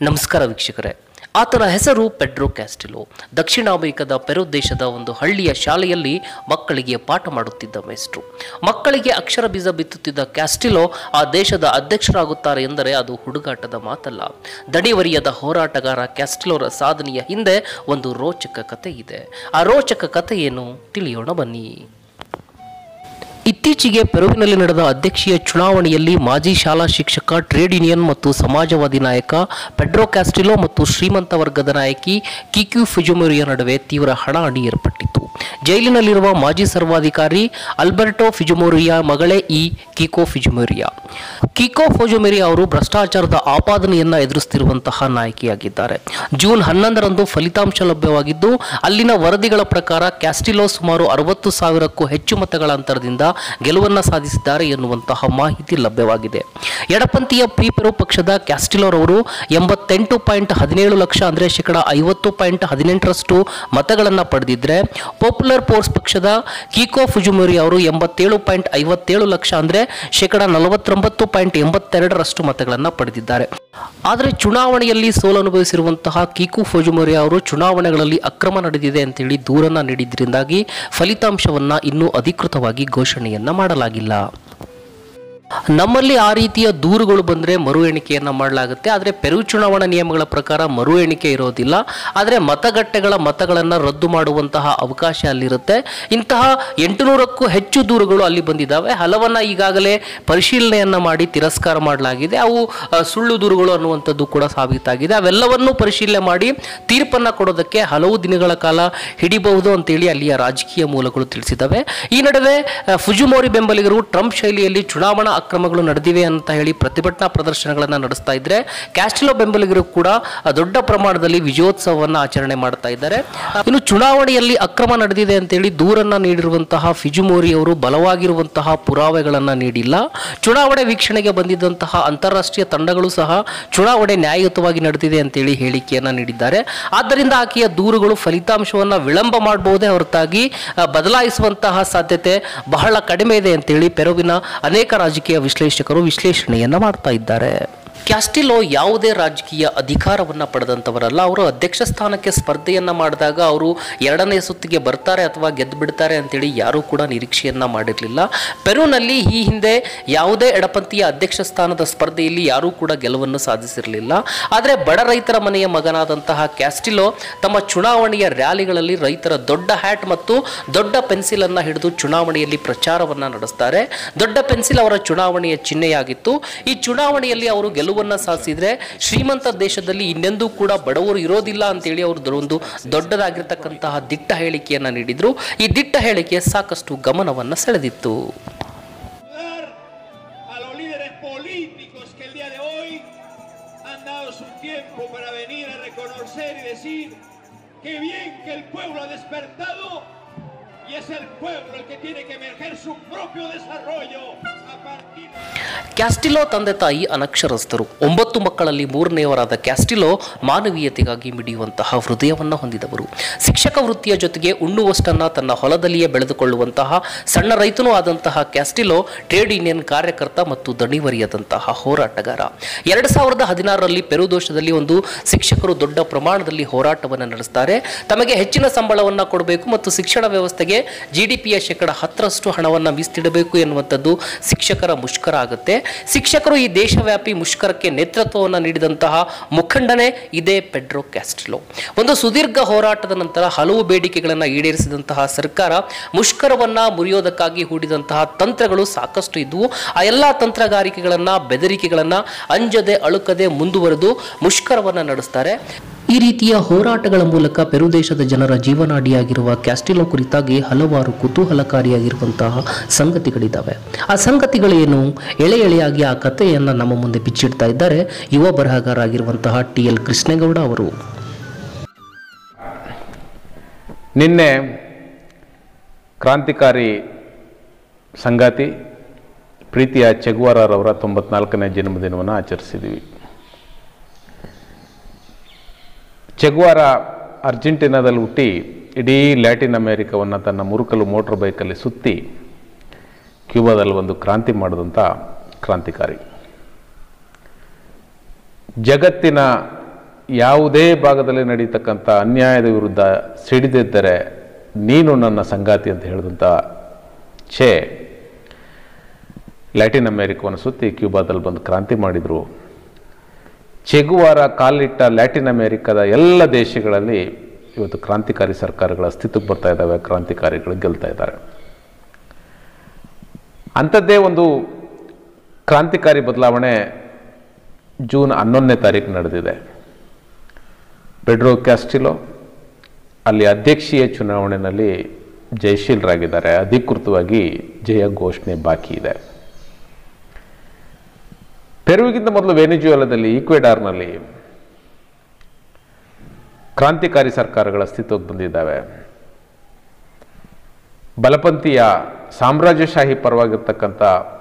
ನಮಸ್ಕಾರ ವೀಕ್ಷಕರೇ ಆತನ ಹೆಸರು ಪೆಡ್ರೋ ಕ್ಯಾಸ್ಟಿಲೋ ದಕ್ಷಿಣ ಅಮೆರಿಕದ ಪೆರು ದೇಶದ ಒಂದು ಹಳ್ಳಿಯ ಶಾಲೆಯಲ್ಲಿ ಮಕ್ಕಳಿಗೆ ಪಾಠ ಮಾಡುತ್ತಿದ್ದ ಮೇಷ್ಟ್ರು ಮಕ್ಕಳಿಗೆ ಅಕ್ಷರ ಬೀಜ ಬಿತ್ತುತ್ತಿದ್ದ ಕ್ಯಾಸ್ಟಿಲೋ ಆ ದೇಶದ ಅಧ್ಯಕ್ಷರಾಗುತ್ತಾರೆ ಎಂದರೆ ಅದು ಹುಡುಗಾಟದ ಮಾತಲ್ಲ ದಣಿವರಿಯದ ಹೋರಾಟಗಾರ ಕ್ಯಾಸ್ಟಿಲೋರ ಸಾಧನೆಯ ಹಿಂದೆ ಒಂದು ರೋಚಕ ಕತೆ ಇದೆ ಆ ರೋಚಕ ಕತೆ ಏನು ತಿಳಿಯೋಣ ಬನ್ನಿ ಇತ್ತೀಚೆಗೆ ಪೆರುವಿನಲ್ಲಿ ನಡೆದ ಅಧ್ಯಕ್ಷೀಯ ಚುನಾವಣೆಯಲ್ಲಿ ಮಾಜಿ ಶಾಲಾ ಶಿಕ್ಷಕ ಟ್ರೇಡ್ ಯೂನಿಯನ್ ಮತ್ತು ಸಮಾಜವಾದಿ ನಾಯಕ ಪೆಡ್ರೋ ಕ್ಯಾಸ್ಟಿಲೋ ಮತ್ತು ಶ್ರೀಮಂತ ವರ್ಗದ ನಾಯಕಿ ಕಿಕ್ಯೂ ಫಿಜುಮೊರಿಯ ನಡುವೆ ತೀವ್ರ ಹಣಾಹಣಿ ಏರ್ಪಟ್ಟಿತು ಜೈಲಿನಲ್ಲಿರುವ ಮಾಜಿ ಸರ್ವಾಧಿಕಾರಿ ಅಲ್ಬರ್ಟೋ ಫಿಜುಮೋರಿಯಾ ಮಗಳೇ ಈ ಕಿಕೋ ಫಿಜುಮೋರಿಯಾ ಕಿಕೋ ಫಿಜುಮೋರಿಯಾ ಅವರು ಭ್ರಷ್ಟಾಚಾರದ ಆಪಾದನೆಯನ್ನ ಎದುರಿಸುತ್ತಿರುವಂತಹ ನಾಯಕಿಯಾಗಿದ್ದಾರೆ ಜೂನ್ ಹನ್ನೊಂದರಂದು ಫಲಿತಾಂಶ ಲಭ್ಯವಾಗಿದ್ದು ಅಲ್ಲಿನ ವರದಿಗಳ ಪ್ರಕಾರ ಕ್ಯಾಸ್ಟಿಲೋ ಸುಮಾರು ಅರವತ್ತು ಸಾವಿರಕ್ಕೂ ಹೆಚ್ಚು ಮತಗಳ ಅಂತರದಿಂದ ಗೆಲುವನ್ನ ಸಾಧಿಸಿದ್ದಾರೆ ಎನ್ನುವಂತಹ ಮಾಹಿತಿ ಲಭ್ಯವಾಗಿದೆ ಎಡಪಂಥೀಯ ಪೀಪರು ಪಕ್ಷದ ಕ್ಯಾಸ್ಟಿಲೋರವರು ಎಂಬತ್ತೆಂಟು ಪಾಯಿಂಟ್ ಹದಿನೇಳು ಲಕ್ಷ ಅಂದರೆ ಶೇಕಡ ಐವತ್ತು ಪಾಯಿಂಟ್ ಹದಿನೆಂಟರಷ್ಟು ಮತಗಳನ್ನು ಪಡೆದಿದ್ರೆ ಪಾಪ್ಯುಲರ್ ಫೋರ್ಸ್ ಪಕ್ಷದ ಕೀಕೋ ಫುಜುಮೋರಿ ಅವರು ಎಂಬತ್ತೇಳು ಪಾಯಿಂಟ್ ಐವತ್ತೇಳು ಲಕ್ಷ ಅಂದರೆ ಶೇಕಡ ನಲವತ್ತೊಂಬತ್ತು ಪಾಯಿಂಟ್ ಎಂಬತ್ತೆರಡರಷ್ಟು ಮತಗಳನ್ನು ಪಡೆದಿದ್ದಾರೆ ಆದರೆ ಚುನಾವಣೆಯಲ್ಲಿ ಸೋಲನುಭವಿಸಿರುವಂತಹ ಕೀಕು ಫೋಜುಮೋರಿ ಅವರು ಚುನಾವಣೆಗಳಲ್ಲಿ ಅಕ್ರಮ ನಡೆದಿದೆ ಅಂತೇಳಿ ದೂರನ್ನ ನೀಡಿದ್ರಿಂದಾಗಿ ಫಲಿತಾಂಶವನ್ನ ಇನ್ನೂ ಅಧಿಕೃತವಾಗಿ ಘೋಷಣೆಯನ್ನ ಮಾಡಲಾಗಿಲ್ಲ ನಮ್ಮಲ್ಲಿ ಆ ರೀತಿಯ ದೂರುಗಳು ಬಂದರೆ ಮರು ಎಣಿಕೆಯನ್ನು ಮಾಡಲಾಗುತ್ತೆ ಆದರೆ ಪೆರು ಚುನಾವಣಾ ನಿಯಮಗಳ ಪ್ರಕಾರ ಮರು ಎಣಿಕೆ ಇರೋದಿಲ್ಲ ಆದರೆ ಮತಗಟ್ಟೆಗಳ ಮತಗಳನ್ನು ರದ್ದು ಮಾಡುವಂತಹ ಅವಕಾಶ ಅಲ್ಲಿರುತ್ತೆ ಇಂತಹ ಎಂಟುನೂರಕ್ಕೂ ಹೆಚ್ಚು ದೂರುಗಳು ಅಲ್ಲಿ ಬಂದಿದ್ದಾವೆ ಹಲವನ್ನ ಈಗಾಗಲೇ ಪರಿಶೀಲನೆಯನ್ನ ಮಾಡಿ ತಿರಸ್ಕಾರ ಮಾಡಲಾಗಿದೆ ಅವು ಆ, ಸುಳ್ಳು ದೂರುಗಳು ಅನ್ನುವಂಥದ್ದು ಕೂಡ ಸಾಬೀತಾಗಿದೆ ಅವೆಲ್ಲವನ್ನೂ ಪರಿಶೀಲನೆ ಮಾಡಿ ತೀರ್ಪನ್ನು ಕೊಡೋದಕ್ಕೆ ಹಲವು ದಿನಗಳ ಕಾಲ ಹಿಡಿಬಹುದು ಅಂತೇಳಿ ಅಲ್ಲಿಯ ರಾಜಕೀಯ ಮೂಲಗಳು ತಿಳಿಸಿದ್ದಾವೆ ಈ ನಡುವೆ ಆ, ಫುಜುಮೋರಿ ಬೆಂಬಲಿಗರು ಟ್ರಂಪ್ ಶೈಲಿಯಲ್ಲಿ ಚುನಾವಣಾ ಅಕ್ರಮಗಳು ನಡೆದಿವೆ ಅಂತ ಹೇಳಿ ಪ್ರತಿಭಟನಾ ಪ್ರದರ್ಶನಗಳನ್ನು ನಡೆಸ್ತಾ ಇದ್ರೆ ಕ್ಯಾಸ್ಟಿಲೋ ಬೆಂಬಲಿಗರು ಕೂಡ ಆ, ದೊಡ್ಡ ಪ್ರಮಾಣದಲ್ಲಿ ವಿಜಯೋತ್ಸವವನ್ನು ಆಚರಣೆ ಮಾಡ್ತಾ ಇದ್ದಾರೆ ಆ, ಇನ್ನು ಚುನಾವಣೆಯಲ್ಲಿ ಅಕ್ರಮ ನಡೆದಿದೆ ಅಂತೇಳಿ ದೂರನ್ನ ನೀಡಿರುವಂತಹ ಫಿಜುಮೋರಿ ಅವರು ಬಲವಾಗಿರುವಂತಹ ಪುರಾವೆಗಳನ್ನ ನೀಡಿಲ್ಲ ಚುನಾವಣೆ ವೀಕ್ಷಣೆಗೆ ಬಂದಿದ್ದಂತಹ ಅಂತಾರಾಷ್ಟ್ರೀಯ ತಂಡಗಳು ಸಹ ಚುನಾವಣೆ ನ್ಯಾಯಯುತವಾಗಿ ನಡೆದಿದೆ ಅಂತೇಳಿ ಹೇಳಿಕೆಯನ್ನ ನೀಡಿದ್ದಾರೆ ಆದ್ದರಿಂದ ಆಕೆಯ ದೂರುಗಳು ಫಲಿತಾಂಶವನ್ನ ವಿಳಂಬ ಮಾಡಬಹುದೇ ಹೊರತಾಗಿ ಆ, ಬದಲಾಯಿಸುವಂತಹ ಸಾಧ್ಯತೆ ಬಹಳ ಕಡಿಮೆ ಇದೆ ಅಂತೇಳಿ ಪೆರುವಿನ ಅನೇಕ ರಾಜಕೀಯ ವಿಶ್ಲೇಷಕರು ವಿಶ್ಲೇಷಣೆಯನ್ನ ಮಾಡ್ತಾ ಇದ್ದಾರೆ ಕ್ಯಾಸ್ಟಿಲೋ ಯಾವುದೇ ರಾಜಕೀಯ ಅಧಿಕಾರವನ್ನ ಪಡೆದಂಥವರಲ್ಲ ಅವರು ಅಧ್ಯಕ್ಷ ಸ್ಥಾನಕ್ಕೆ ಸ್ಪರ್ಧೆಯನ್ನ ಮಾಡಿದಾಗ ಅವರು ಎರಡನೇ ಸುತ್ತಿಗೆ ಬರ್ತಾರೆ ಅಥವಾ ಗೆದ್ದು ಬಿಡ್ತಾರೆ ಅಂತೇಳಿ ಯಾರೂ ಕೂಡ ನಿರೀಕ್ಷೆಯನ್ನ ಮಾಡಿರಲಿಲ್ಲ ಪೆರುನಲ್ಲಿ ಈ ಹಿಂದೆ ಯಾವುದೇ ಎಡಪಂಥೀಯ ಅಧ್ಯಕ್ಷ ಸ್ಥಾನದ ಸ್ಪರ್ಧೆಯಲ್ಲಿ ಯಾರೂ ಕೂಡ ಗೆಲುವನ್ನು ಸಾಧಿಸಿರಲಿಲ್ಲ ಆದರೆ ಬಡ ರೈತರ ಮನೆಯ ಮಗನಾದಂತಹ ಕ್ಯಾಸ್ಟಿಲೋ ತಮ್ಮ ಚುನಾವಣೆಯ ರ್ಯಾಲಿಗಳಲ್ಲಿ ರೈತರ ದೊಡ್ಡ ಹ್ಯಾಟ್ ಮತ್ತು ದೊಡ್ಡ ಪೆನ್ಸಿಲ್ ಅನ್ನ ಹಿಡಿದು ಚುನಾವಣೆಯಲ್ಲಿ ಪ್ರಚಾರವನ್ನ ನಡೆಸ್ತಾರೆ ದೊಡ್ಡ ಪೆನ್ಸಿಲ್ ಅವರ ಚುನಾವಣೆಯ ಚಿಹ್ನೆಯಾಗಿತ್ತು ಈ ಚುನಾವಣೆಯಲ್ಲಿ ಅವರು ಗೆಲುವನ್ನ ಸಾಧಿಸಿದ್ರೆ ಶ್ರೀಮಂತ ದೇಶದಲ್ಲಿ ಇನ್ನೆಂದೂ ಕೂಡ ಬಡವರು ಇರೋದಿಲ್ಲ ಅಂತೇಳಿ ಅವರು ಒಂದು ದೊಡ್ಡದಾಗಿರ್ತಕ್ಕಂತಹ ದಿಟ್ಟ ಹೇಳಿಕೆಯನ್ನ ನೀಡಿದ್ರು ಈ ದಿಟ್ಟ ಹೇಳಿಕೆ ಸಾಕಷ್ಟು ಗಮನವನ್ನ ಸೆಳೆದಿತ್ತು saludar a los líderes políticos que el día de hoy han dado su tiempo para venir a reconocer y decir que bien que el pueblo ha despertado y es el pueblo el que tiene que emerger su propio desarrollo a partir de... Castillo ತಂದೆ ತಾಯಿ ಅನಕ್ಷರಸ್ಥರು ಒಂಬತ್ತು ಮಕ್ಕಳಲ್ಲಿ ಮೂರನೆಯವರಾದ Castillo ಮಾನವೀಯತೆಗಾಗಿ ಮಿಡಿಯುವಂತಹ ಹೃದಯವನ್ನು ಹೊಂದಿದವರು ಶಿಕ್ಷಕ ವೃತ್ತಿಯ ಜೊತೆಗೆ ಉಣ್ಣುವಷ್ಟನ್ನ ತನ್ನ ಹೊಲದಲ್ಲಿಯೇ ಬೆಳೆದುಕೊಳ್ಳುವಂತಹ ಸಣ್ಣ ರೈತನೂ ಆದಂತಹ ಕ್ಯಾಸ್ಟಿಲೋ ಟ್ರೇಡ್ ಯೂನಿಯನ್ ಕಾರ್ಯಕರ್ತ ಮತ್ತು ದಣಿವರಿಯದಂತಹ ಹೋರಾಟಗಾರ ಎರಡು ಸಾವಿರದ ಹದಿನಾರರಲ್ಲಿ ಪೆರು ದೇಶದಲ್ಲಿ ಒಂದು ಶಿಕ್ಷಕರು ದೊಡ್ಡ ಪ್ರಮಾಣದಲ್ಲಿ ಹೋರಾಟವನ್ನು ನಡೆಸ್ತಾರೆ ತಮಗೆ ಹೆಚ್ಚಿನ ಸಂಬಳವನ್ನು ಕೊಡಬೇಕು ಮತ್ತು ಶಿಕ್ಷಣ ವ್ಯವಸ್ಥೆಗೆ ಜಿ ಡಿ ಪಿಯ ಶೇಕಡ ಹತ್ತರಷ್ಟು ಹಣವನ್ನು ಮೀಸಲಿಡಬೇಕು ಎನ್ನುವಂಥದ್ದು ಶಿಕ್ಷಕರ ಮುಷ್ಕರ ಆಗುತ್ತೆ ಶಿಕ್ಷಕರು ಈ ದೇಶವ್ಯಾಪಿ ಮುಷ್ಕರಕ್ಕೆ ನೇತೃತ್ವವನ್ನು ನೀಡಿದಂತಹ ಮುಖಂಡನೇ ಇದೇ ಪೆಡ್ರೋ ಕ್ಯಾಸ್ಟ್ರಿಲೋ ಒಂದು ಸುದೀರ್ಘ ಹೋರಾಟದ ನಂತರ ಹಲವು ಬೇಡಿಕೆಗಳನ್ನು ಈಡೇರಿಸಿದಂತಹ ಸರ್ಕಾರ ಮುಷ್ಕರವನ್ನ ಮುರಿಯೋದಕ್ಕಾಗಿ ಹೂಡಿದಂತಹ ತಂತ್ರಗಳು ಸಾಕಷ್ಟು ಇದ್ವು ಆ ಎಲ್ಲ ತಂತ್ರಗಾರಿಕೆಗಳನ್ನ ಬೆದರಿಕೆಗಳನ್ನ ಅಂಜದೆ ಅಳುಕದೆ ಮುಂದುವರೆದು ಮುಷ್ಕರವನ್ನ ನಡೆಸ್ತಾರೆ ಈ ರೀತಿಯ ಹೋರಾಟಗಳ ಮೂಲಕ ಪೆರು ದೇಶದ ಜನರ ಜೀವನಾಡಿಯಾಗಿರುವ ಕ್ಯಾಸ್ಟಿಲೋ ಕುರಿತಾಗಿ ಹಲವಾರು ಕುತೂಹಲಕಾರಿಯಾಗಿರುವಂತಹ ಸಂಗತಿಗಳಿದ್ದಾವೆ ಆ ಸಂಗತಿಗಳೇನು ಎಳೆ ಎಳೆಯಾಗಿ ಆ ಕಥೆಯನ್ನು ನಮ್ಮ ಮುಂದೆ ಬಿಚ್ಚಿಡ್ತಾ ಇದ್ದಾರೆ ಯುವ ಬರಹಗಾರ ಆಗಿರುವಂತಹ ಟಿ ಎಲ್ ಕೃಷ್ಣೇಗೌಡ ಅವರು ನಿನ್ನೆ ಕ್ರಾಂತಿಕಾರಿ ಸಂಗಾತಿ ಪ್ರೀತಿಯ ಚೆಗುವಾರರವರ ತೊಂಬತ್ನಾಲ್ಕನೇ ಜನ್ಮದಿನವನ್ನು ಆಚರಿಸಿದ್ದೀವಿ ಚೆಗುವಾರ ಅರ್ಜೆಂಟೀನಾದಲ್ಲಿ ಹುಟ್ಟಿ ಇಡೀ ಲ್ಯಾಟಿನ್ ಅಮೇರಿಕವನ್ನು ತನ್ನ ಮುರುಕಲು ಮೋಟ್ರ್ ಬೈಕಲ್ಲಿ ಸುತ್ತಿ ಕ್ಯೂಬಾದಲ್ಲಿ ಒಂದು ಕ್ರಾಂತಿ ಮಾಡಿದಂಥ ಕ್ರಾಂತಿಕಾರಿ ಜಗತ್ತಿನ ಯಾವುದೇ ಭಾಗದಲ್ಲಿ ನಡೀತಕ್ಕಂಥ ಅನ್ಯಾಯದ ವಿರುದ್ಧ ಸಿಡಿದಿದ್ದರೆ ನೀನು ನನ್ನ ಸಂಗಾತಿ ಅಂತ ಹೇಳಿದಂಥ ಛೇ ಲ್ಯಾಟಿನ್ ಅಮೆರಿಕವನ್ನು ಸುತ್ತಿ ಕ್ಯೂಬಾದಲ್ಲಿ ಬಂದು ಕ್ರಾಂತಿ ಮಾಡಿದರು ಚೆಗುವಾರ ಕಾಲಿಟ್ಟ ಲ್ಯಾಟಿನ್ ಅಮೆರಿಕದ ಎಲ್ಲ ದೇಶಗಳಲ್ಲಿ ಇವತ್ತು ಕ್ರಾಂತಿಕಾರಿ ಸರ್ಕಾರಗಳ ಅಸ್ತಿತ್ವಕ್ಕೆ ಬರ್ತಾ ಇದ್ದಾವೆ ಕ್ರಾಂತಿಕಾರಿಗಳು ಗೆಲ್ತಾ ಇದ್ದಾರೆ ಅಂಥದ್ದೇ ಒಂದು ಕ್ರಾಂತಿಕಾರಿ ಬದಲಾವಣೆ ಜೂನ್ ಹನ್ನೊಂದನೇ ತಾರೀಕು ನಡೆದಿದೆ ಪೆಡ್ರೋ ಕ್ಯಾಸ್ಟಿಲೋ ಅಲ್ಲಿ ಅಧ್ಯಕ್ಷೀಯ ಚುನಾವಣೆಯಲ್ಲಿ ಜಯಶೀಲರಾಗಿದ್ದಾರೆ ಅಧಿಕೃತವಾಗಿ ಜಯ ಘೋಷಣೆ ಬಾಕಿ ಇದೆ ಪೆರುವಿಗಿಂತ ಮೊದಲು ವೆನಿಜುವೆಲಾದಲ್ಲಿ ಈಕ್ವೆಡಾರ್ನಲ್ಲಿ ಕ್ರಾಂತಿಕಾರಿ ಸರ್ಕಾರಗಳ ಅಸ್ತಿತ್ವಕ್ಕೆ ಬಂದಿದ್ದಾವೆ ಬಲಪಂಥೀಯ ಸಾಮ್ರಾಜ್ಯಶಾಹಿ ಪರವಾಗಿರ್ತಕ್ಕಂಥ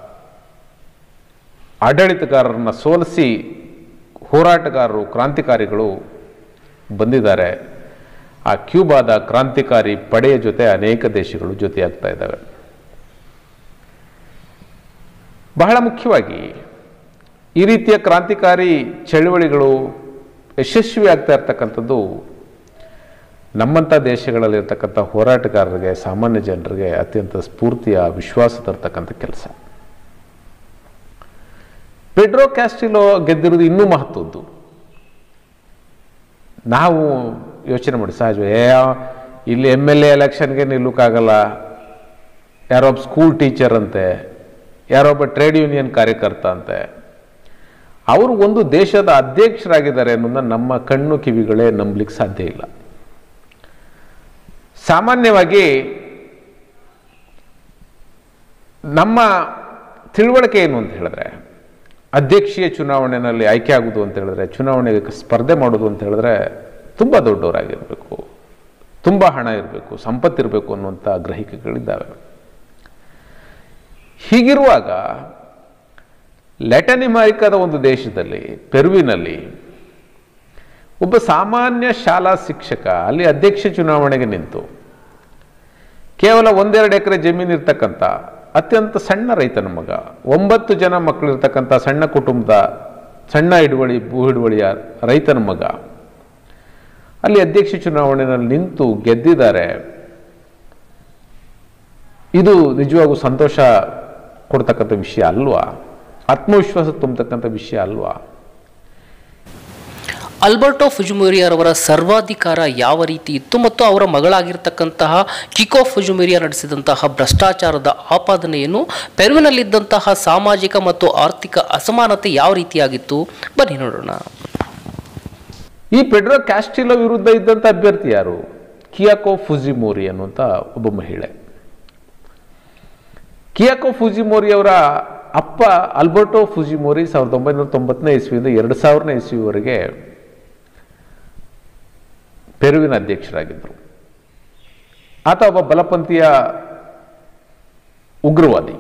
ಆಡಳಿತಗಾರರನ್ನ ಸೋಲಿಸಿ ಹೋರಾಟಗಾರರು ಕ್ರಾಂತಿಕಾರಿಗಳು ಬಂದಿದ್ದಾರೆ ಆ ಕ್ಯೂಬಾದ ಕ್ರಾಂತಿಕಾರಿ ಪಡೆಯ ಜೊತೆ ಅನೇಕ ದೇಶಗಳು ಜೊತೆಯಾಗ್ತಾ ಇದ್ದಾವೆ ಬಹಳ ಮುಖ್ಯವಾಗಿ ಈ ರೀತಿಯ ಕ್ರಾಂತಿಕಾರಿ ಚಳುವಳಿಗಳು ಯಶಸ್ವಿ ಆಗ್ತಾ ಇರ್ತಕ್ಕಂಥದ್ದು ನಮ್ಮಂಥ ದೇಶಗಳಲ್ಲಿರ್ತಕ್ಕಂಥ ಹೋರಾಟಗಾರರಿಗೆ ಸಾಮಾನ್ಯ ಜನರಿಗೆ ಅತ್ಯಂತ ಸ್ಫೂರ್ತಿಯ ವಿಶ್ವಾಸ ತರ್ತಕ್ಕಂಥ ಕೆಲಸ ಪೆಡ್ರೋ ಕ್ಯಾಸ್ಟಿಲೋ ಗೆದ್ದಿರೋದು ಇನ್ನೂ ಮಹತ್ವದ್ದು ನಾವು ಯೋಚನೆ ಮಾಡಿ ಸಹಜ ಏ ಇಲ್ಲಿ ಎಮ್ ಎಲ್ ಎ ಎಲೆಕ್ಷನ್ಗೆ ನಿಲ್ಲಕ್ಕಾಗಲ್ಲ ಯಾರೊಬ್ಬ ಸ್ಕೂಲ್ ಟೀಚರ್ ಅಂತೆ ಯಾರೊಬ್ಬ ಟ್ರೇಡ್ ಯೂನಿಯನ್ ಕಾರ್ಯಕರ್ತ ಅಂತೆ ಅವರು ಒಂದು ದೇಶದ ಅಧ್ಯಕ್ಷರಾಗಿದ್ದಾರೆ ಅನ್ನೋದನ್ನ ನಮ್ಮ ಕಣ್ಣು ಕಿವಿಗಳೇ ನಂಬಲಿಕ್ಕೆ ಸಾಧ್ಯ ಇಲ್ಲ ಸಾಮಾನ್ಯವಾಗಿ ನಮ್ಮ ತಿಳುವಳಿಕೆ ಏನು ಅಂತ ಹೇಳಿದ್ರೆ ಅಧ್ಯಕ್ಷೀಯ ಚುನಾವಣೆಯಲ್ಲಿ ಆಯ್ಕೆ ಆಗುವುದು ಅಂತ ಹೇಳಿದ್ರೆ ಚುನಾವಣೆಗೆ ಸ್ಪರ್ಧೆ ಮಾಡೋದು ಅಂತ ಹೇಳಿದ್ರೆ ತುಂಬ ದೊಡ್ಡವರಾಗಿರಬೇಕು ತುಂಬ ಹಣ ಇರಬೇಕು ಸಂಪತ್ತಿರಬೇಕು ಅನ್ನುವಂಥ ಗ್ರಹಿಕೆಗಳಿದ್ದಾವೆ ಹೀಗಿರುವಾಗ ಲ್ಯಾಟನ್ ಅಮೆರಿಕದ ಒಂದು ದೇಶದಲ್ಲಿ ಪೆರುವಿನಲ್ಲಿ ಒಬ್ಬ ಸಾಮಾನ್ಯ ಶಾಲಾ ಶಿಕ್ಷಕ ಅಲ್ಲಿ ಅಧ್ಯಕ್ಷ ಚುನಾವಣೆಗೆ ನಿಂತು ಕೇವಲ ಒಂದೆರಡು ಎಕರೆ ಜಮೀನು ಇರ್ತಕ್ಕಂಥ ಅತ್ಯಂತ ಸಣ್ಣ ರೈತನ ಮಗ ಒಂಬತ್ತು ಜನ ಮಕ್ಕಳಿರ್ತಕ್ಕಂಥ ಸಣ್ಣ ಕುಟುಂಬದ ಸಣ್ಣ ಹಿಡುವಳಿ ಭೂ ಹಿಡುವಳಿಯ ರೈತನ ಮಗ ಅಲ್ಲಿ ಅಧ್ಯಕ್ಷ ಚುನಾವಣೆಯಲ್ಲಿ ನಿಂತು ಗೆದ್ದಿದ್ದಾರೆ ಇದು ನಿಜವಾಗೂ ಸಂತೋಷ ಕೊಡ್ತಕ್ಕಂಥ ವಿಷಯ ಅಲ್ವಾ ಆತ್ಮವಿಶ್ವಾಸ ತುಂಬತಕ್ಕಂಥ ವಿಷಯ ಅಲ್ವಾ ಅಲ್ಬರ್ಟೋ ಫುಜುಮೇರಿಯರವರ ಸರ್ವಾಧಿಕಾರ ಯಾವ ರೀತಿ ಇತ್ತು ಮತ್ತು ಅವರ ಮಗಳಾಗಿರ್ತಕ್ಕಂತಹ ಕಿಕೋ ಫುಜುಮೇರಿಯ ನಡೆಸಿದಂತಹ ಭ್ರಷ್ಟಾಚಾರದ ಆಪಾದನೆಯನ್ನು ಪೆರುವಿನಲ್ಲಿದ್ದಂತಹ ಸಾಮಾಜಿಕ ಮತ್ತು ಆರ್ಥಿಕ ಅಸಮಾನತೆ ಯಾವ ರೀತಿಯಾಗಿತ್ತು ಬನ್ನಿ ನೋಡೋಣ ಈ ಪೆಡ್ರೋ ಕ್ಯಾಸ್ಟಿಲೋ ವಿರುದ್ಧ ಇದ್ದಂಥ ಅಭ್ಯರ್ಥಿ ಯಾರು ಕಿಯಾಕೋ ಫುಜಿಮೋರಿ ಅನ್ನುವಂಥ ಒಬ್ಬ ಮಹಿಳೆ ಕಿಯಾಕೋ ಫುಜಿಮೋರಿ ಅವರ ಅಪ್ಪ ಅಲ್ಬರ್ಟೋ ಫುಜಿಮೋರಿ ಸಾವಿರದ ಒಂಬೈನೂರ ತೊಂಬತ್ತನೇ ಇಸ್ವಿಯಿಂದ ಎರಡು ಸಾವಿರನೇ ಇಸ್ವಿವರೆಗೆ ಪೆರುವಿನ ಅಧ್ಯಕ್ಷರಾಗಿದ್ದರು ಆತ ಒಬ್ಬ ಬಲಪಂಥೀಯ ಉಗ್ರವಾದಿ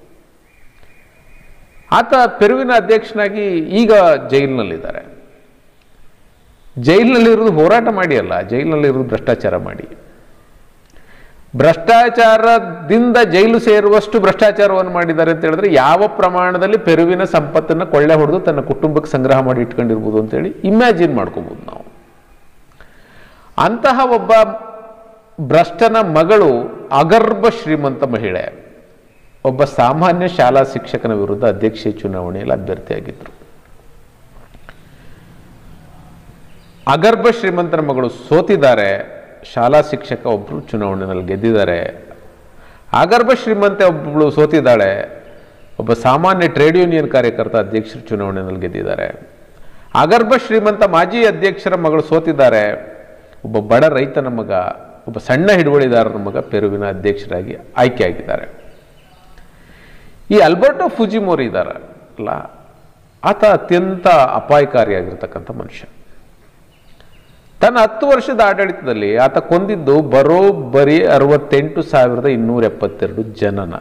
ಆತ ಪೆರುವಿನ ಅಧ್ಯಕ್ಷನಾಗಿ ಈಗ ಜೈಲಿನಲ್ಲಿದ್ದಾರೆ ಜೈಲಿನಲ್ಲಿರೋದು ಹೋರಾಟ ಮಾಡಿ ಅಲ್ಲ ಜೈಲಿನಲ್ಲಿರೋದು ಭ್ರಷ್ಟಾಚಾರ ಮಾಡಿ ಭ್ರಷ್ಟಾಚಾರದಿಂದ ಜೈಲು ಸೇರುವಷ್ಟು ಭ್ರಷ್ಟಾಚಾರವನ್ನು ಮಾಡಿದ್ದಾರೆ ಅಂತ ಹೇಳಿದ್ರೆ ಯಾವ ಪ್ರಮಾಣದಲ್ಲಿ ಪೆರುವಿನ ಸಂಪತ್ತನ್ನು ಕೊಳ್ಳೆ ಹೊಡೆದು ತನ್ನ ಕುಟುಂಬಕ್ಕೆ ಸಂಗ್ರಹ ಮಾಡಿ ಇಟ್ಕೊಂಡಿರ್ಬೋದು ಅಂತೇಳಿ ಇಮ್ಯಾಜಿನ್ ಮಾಡ್ಕೋಬೋದು ನಾವು ಅಂತಹ ಒಬ್ಬ ಭ್ರಷ್ಟನ ಮಗಳು ಅಗರ್ಭ ಶ್ರೀಮಂತ ಮಹಿಳೆ ಒಬ್ಬ ಸಾಮಾನ್ಯ ಶಾಲಾ ಶಿಕ್ಷಕನ ವಿರುದ್ಧ ಅಧ್ಯಕ್ಷೀಯ ಚುನಾವಣೆಯಲ್ಲಿ ಅಭ್ಯರ್ಥಿಯಾಗಿದ್ದರು ಅಗರ್ಭ ಶ್ರೀಮಂತನ ಮಗಳು ಸೋತಿದ್ದಾರೆ ಶಾಲಾ ಶಿಕ್ಷಕ ಒಬ್ಬರು ಚುನಾವಣೆಯಲ್ಲಿ ಗೆದ್ದಿದ್ದಾರೆ ಅಗರ್ಭ ಶ್ರೀಮಂತೆ ಒಬ್ಬಳು ಸೋತಿದ್ದಾಳೆ ಒಬ್ಬ ಸಾಮಾನ್ಯ ಟ್ರೇಡ್ ಯೂನಿಯನ್ ಕಾರ್ಯಕರ್ತ ಅಧ್ಯಕ್ಷರು ಚುನಾವಣೆಯಲ್ಲಿ ಗೆದ್ದಿದ್ದಾರೆ ಅಗರ್ಭ ಶ್ರೀಮಂತ ಮಾಜಿ ಅಧ್ಯಕ್ಷರ ಮಗಳು ಸೋತಿದ್ದಾರೆ ಒಬ್ಬ ಬಡ ರೈತನ ಮಗ ಒಬ್ಬ ಸಣ್ಣ ಹಿಡುವಳಿದಾರನ ಮಗ ಪೆರುವಿನ ಅಧ್ಯಕ್ಷರಾಗಿ ಆಯ್ಕೆಯಾಗಿದ್ದಾರೆ ಈ ಅಲ್ಬರ್ಟೋ ಫುಜಿಮೋರಿ ಇದ್ದಾರಲ್ಲ ಆತ ಅತ್ಯಂತ ಅಪಾಯಕಾರಿಯಾಗಿರ್ತಕ್ಕಂಥ ಮನುಷ್ಯ ತನ್ನ ಹತ್ತು ವರ್ಷದ ಆಡಳಿತದಲ್ಲಿ ಆತ ಕೊಂದಿದ್ದು ಬರೋಬ್ಬರಿ ಅರವತ್ತೆಂಟು ಸಾವಿರದ ಇನ್ನೂರ ಎಪ್ಪತ್ತೆರಡು ಜನನ